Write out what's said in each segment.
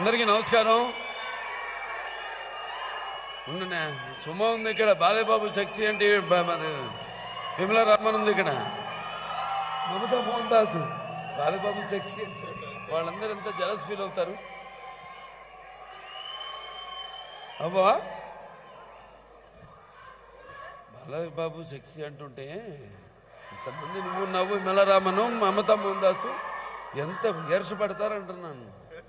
అందరికీ నమస్కారం ఉండునే సుమ ఉంది ఇక్కడ బాలేబాబు సెక్సీ అంటే బ- మన విమల రామన్ ఉంది ఇక్కడ మమతా మోహన్ దాస్ బాలేబాబు సెక్సీ అంటే వాళ్ళందరూ ఎంత జలస్ ఫీల్ అవుతారు అబ్బా బాలబాబు సెక్సీ అంటుంటే ఇంతమంది నువ్వు నవ్వు మెలరామను మమతా మోహన్ దాసు ఎంత విహర్షపడతారంటున్నాను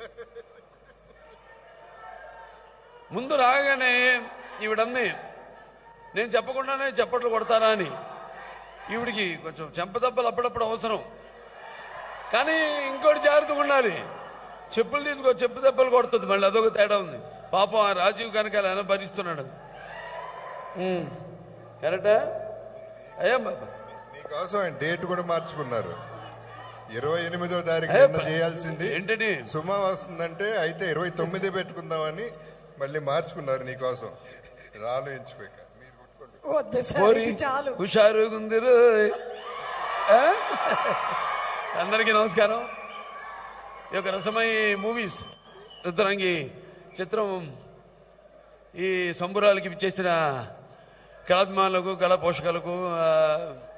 ముందు రాగానే ఈవిడంది నేను చెప్పకుండానే చప్పట్లు కొడతానా అని ఈవిడికి కొంచెం చెంపదెబ్బలు అప్పుడప్పుడు అవసరం కానీ ఇంకోటి జాగ్రత్తగా ఉండాలి చెప్పులు తీసుకో చెప్పు దెబ్బలు కొడుతుంది మళ్ళీ అదొక తేడా ఉంది పాపం ఆ రాజీవ్ కనకాల ఆయన భరిస్తున్నాడు ఉమ్. కరెక్టా అయ్యా బాబా నీకోసం ఆయన డేట్ కూడా మార్చుకున్నారు ఇరవై ఎనిమిదో తారీఖు ఏ, నిన్న చేయాల్సింది ఏంటని సుమ వస్తుందంటే అయితే ఇరవై తొమ్మిది పెట్టుకుందామని మళ్ళీ మార్చుకున్నారు నీకోసం ఇది ఆలోచించుకోక మీరు కొట్టుకోండి వద్దు సార్ కోరి ఇది చాలు హుషారు గుందిరు అందరికీ నమస్కారం ఈ యొక్క రసమై మూవీస్ ఉత్తరంగి చిత్రం ఈ సంబురాలకి ఇచ్చేసిన కళాభిమానులకు కళా పోషకులకు ఆ,